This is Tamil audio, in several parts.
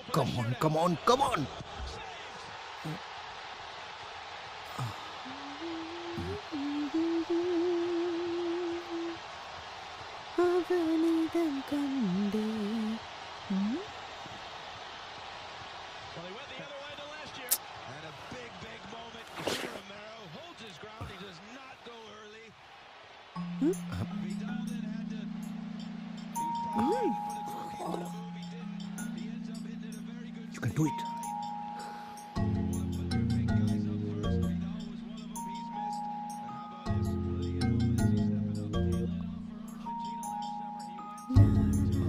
கமான் கமான் கமான் அவனிடம் கண்டே ம்? Well, he went the other way to last year. And a big, big moment. Romero holds his ground. He does not go early. Vidal then had to. He was probably put a goalkeeper to move. He didn't. He ends up hitting it a very good you can do it big guys up first. Vidal was one of them. He's missed. And how about this? Lionel Messi stepping up. He led off for Argentina last summer. He went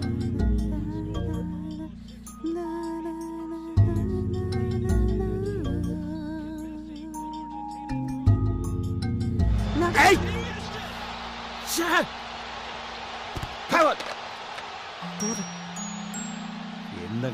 a shot ஹேவல் என்னங்க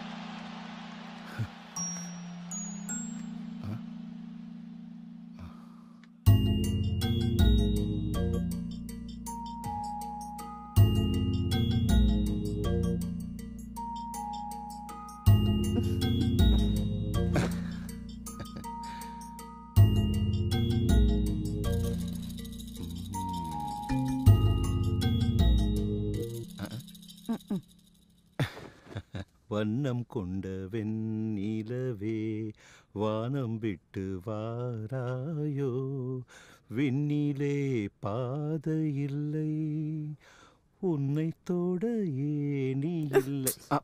வண்ணம் கொண்ட வெண்ணிலவே வானம் விட்டு வாராயோ விண்ணிலே பாதை இல்லை உன்னை தொட ஏனி இல்லை ஆ.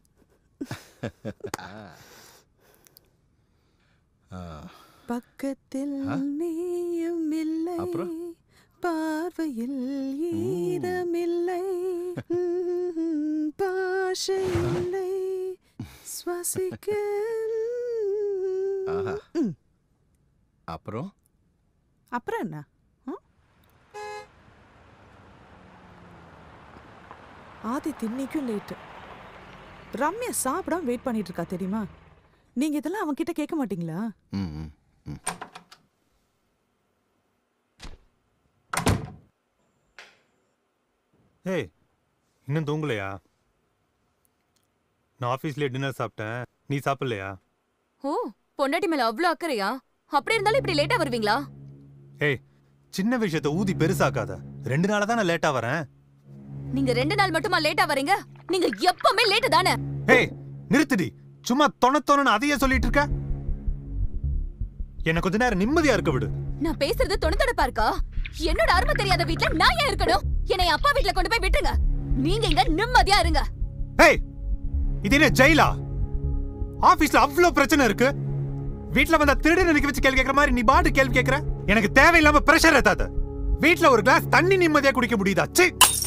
ஆ. பக்கத்தில் ஆ? நீயும் இல்லை அப்புறம்? பார்வையில் ஈரமில்லை ம், பாஷை இல்லை சுவாசிக்க ஆஹா. ம். அப்புறம் அப்புறம் என்ன ஆ? ஆதித் இன்னைக்கும் லேட்டு ரம்யா சாப்பிடாம வெயிட் பண்ணிட்டு இருக்கா தெரியுமா நீங்க இதெல்லாம் அவன் கிட்ட கேட்க மாட்டீங்களா ம் ம், ம் ஏய் இன்னும் தூங்கலையா நான் ஆஃபீஸ்லேயே டின்னர் சாப்பிட்டேன் நீ சாப்பிடலையா ஓ பொண்டாட்டி மேல அவ்ளோ அக்கறையா அப்படி இருந்தாலும் இப்படி லேட்டா வருவீங்களா ஏய் சின்ன விஷயத்த ஊதி பெருசாக்காத ரெண்டு நாளா தான் நான் லேட்டா வரேன் நீங்க ரெண்டு நாள் மட்டுமா லேட்டா வரீங்க நீங்க எப்பவுமே லேட்டு தானே ஏய் நிறுத்துடி சும்மா தொண தொணன்னு அதையே சொல்லிட்டு இருக்க என்ன கொஞ்ச நேரம் நிம்மதியா இருக்க விடு நான் பேசுறது தொணத்தொடப்பா இருக்கா என்னோட அருமை தெரியாத வீட்ல நான் ஏன் இருக்கணும் என்னை அப்பா வீட்ல கொண்டு போய் விட்டுருங்க நீங்க இங்க நிம்மதியா இருங்க ஏய் இது என்ன ஜெயிலா ஆபீஸ்ல அவ்ளோ பிரச்சனை இருக்கு வீட்ல வந்தா திருடு நினைக்க வச்சு கேள்வி கேட்கற மாதிரி நீ பாட்டு கேள்வி கேட்கற எனக்கு தேவையில்லாம பிரஷர் ஏத்தாத வீட்ல ஒரு கிளாஸ் தண்ணி நிம்மதியா குடிக்க முடியுதா ச்சீ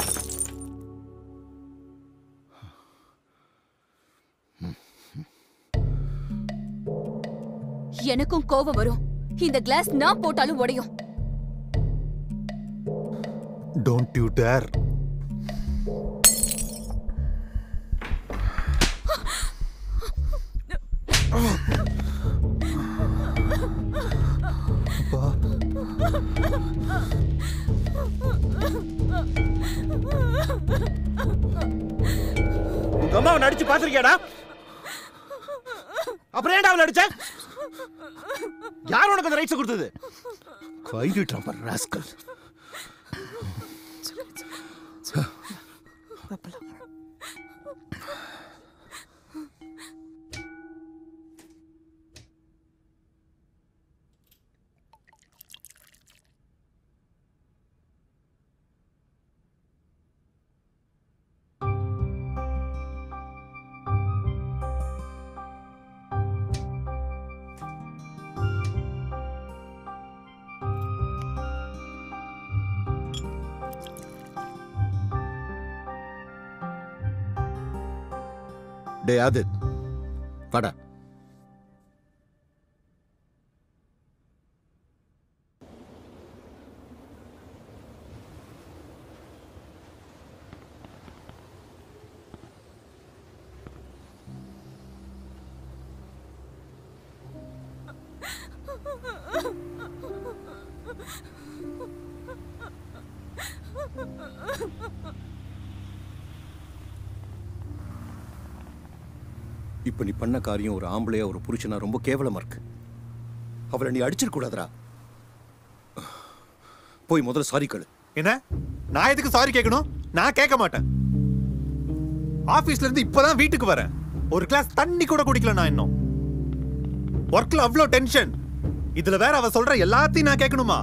எனக்கும் கோபம் வரும் இந்த கிளாஸ் நான் போட்டாலும் உடையும் டோன்ட் யூ டேர் உங்க அம்மாவை நடிச்சு பாத்திருக்கியாடா அப்புறம் ஏன்டா அவளை அடிச்ச யார் உனக்கு அந்த ரைட்ஸ் கொடுத்தது கைதிட்டான் பாரு ராஸ்கல் பாப்பலாம் டே ஆதித் வாடா இப்ப நீ பண்ண காரியம் ஒரு ஆம்பளையா ஒரு புருஷனா ரொம்ப கேவலமா இருக்கு அவளை நீ அடிச்சிருக்க கூடாதுடா போய் முதல்ல சாரி கேளு என்ன நான் எதுக்கு சாரி கேட்கணும் நான் கேட்க மாட்டேன் ஆபீஸ்ல இருந்து இப்பதான் வீட்டுக்கு வரேன் ஒரு கிளாஸ் தண்ணி கூட குடிக்கல நான் இன்னும் ஒர்க்ல அவ்வளோ டென்ஷன் இதுல வேற அவ சொல்ற எல்லாத்தையும் நான் கேட்கணுமா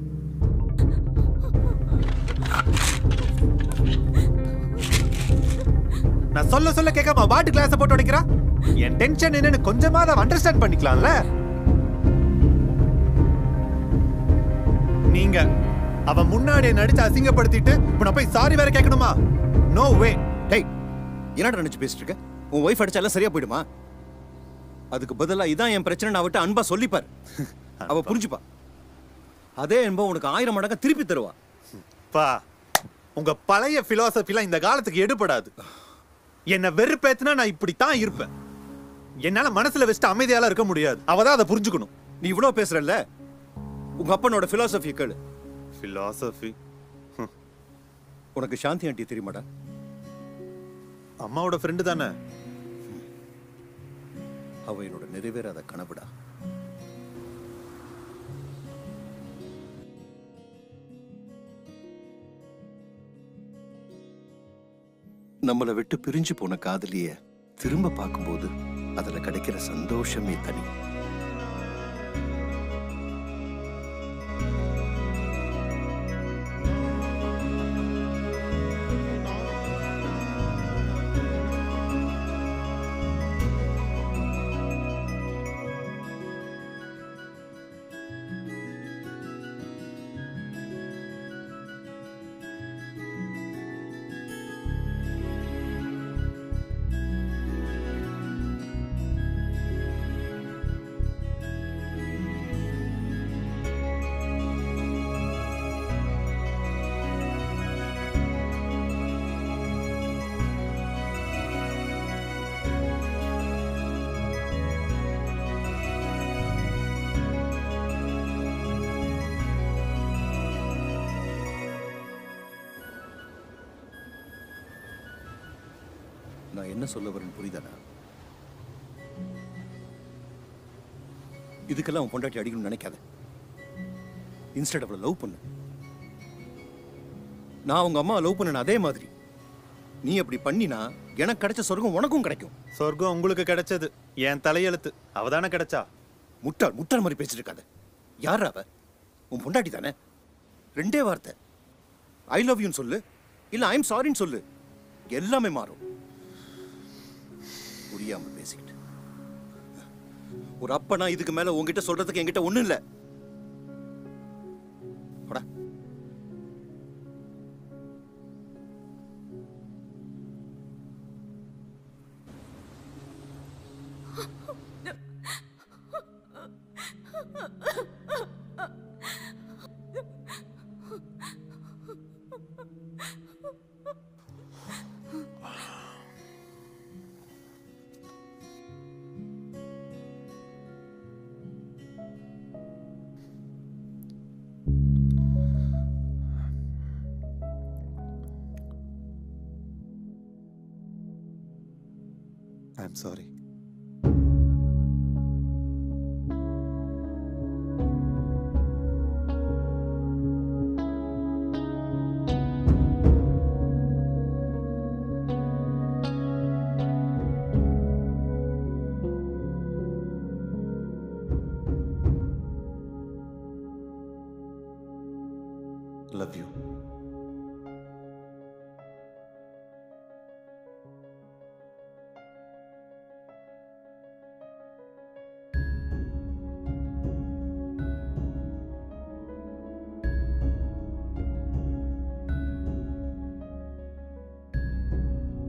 நான் சொல்ல சொல்ல கேட்காம வாட்டு கிளாஸ் போட்டு உடைக்கிறா என் டென்ஷன் என்னன்னு கொஞ்சமாவது அவ அண்டர்ஸ்டாண்ட் பண்ணிக்கலாம்ல நீங்க அவ முன்னாடி நடிச்சு அசிங்கப்படுத்திட்டு இப்ப நான் போய் சாரி வேற கேட்கணுமா நோ வே டேய் என்னடா நினைச்சு பேசிட்டு இருக்க உன் ஒய்ஃப் அடிச்சா எல்லாம் சரியா போயிடுமா அதுக்கு பதிலா இதான் என் பிரச்சனை அவட்ட அன்பா சொல்லிப்பார் அவ புரிஞ்சுப்பா அதே அன்பா உனக்கு ஆயிரம் மடங்கா திருப்பி தருவா பா உங்க பழைய பிலாசபிலாம் இந்த காலத்துக்கு எடுபடாது என்ன வெறுப்பேத்துனா நான் இப்படித்தான் இருப்பேன் என்னால மனசுல வச்சுட்டு அமைதியால இருக்க முடியாது அவ தான் அதை புரிஞ்சுக்கணும் நீ இவ்வளவு பேசுறல்ல உங்க அப்பனோட பிலாசபியை கேளு பிலாசபி உனக்கு சாந்தி ஆண்டி தெரியுமாடா அம்மாவோட ஃப்ரெண்டு தானே அவ என்னோட நிறைவேறாத கனவுடா நம்மளை விட்டு பிரிஞ்சு போன காதலிய திரும்ப பார்க்கும்போது அதுல கிடைக்கிற சந்தோஷமே தனி நான் என்ன சொல்ல வரேன்னு புரியுதாடா இதுக்கெல்லாம் உன் பொண்டாட்டி அடிக்கணும்னு நினைக்காத இன்ஸ்டெட் அவளை லவ் பண்ணு நான் உங்க அம்மா லவ் பண்ணன அதே மாதிரி நீ அப்படி பண்ணினா எனக்கு கிடைச்ச சொர்க்கம் உனக்கும் கிடைக்கும் சொர்க்கம் உங்களுக்கு கிடைச்சது என் தலையெழுத்து அவ தானே கிடைச்சா முட்டாள் முட்டாள் மாதிரி பேசிட்டு இருக்காத யார் அவ உன் பொண்டாட்டி தானே ரெண்டே வார்த்தை ஐ லவ் யூன்னு சொல்லு இல்ல ஐ எம் சாரின்னு சொல்லு எல்லாமே மாறும் புரியாம பேசிக்கிட்டு ஒரு அப்பனா இதுக்கு மேல உன்கிட்ட சொல்றதுக்கு என்கிட்ட ஒண்ணும் இல்ல போடா. I am sorry love you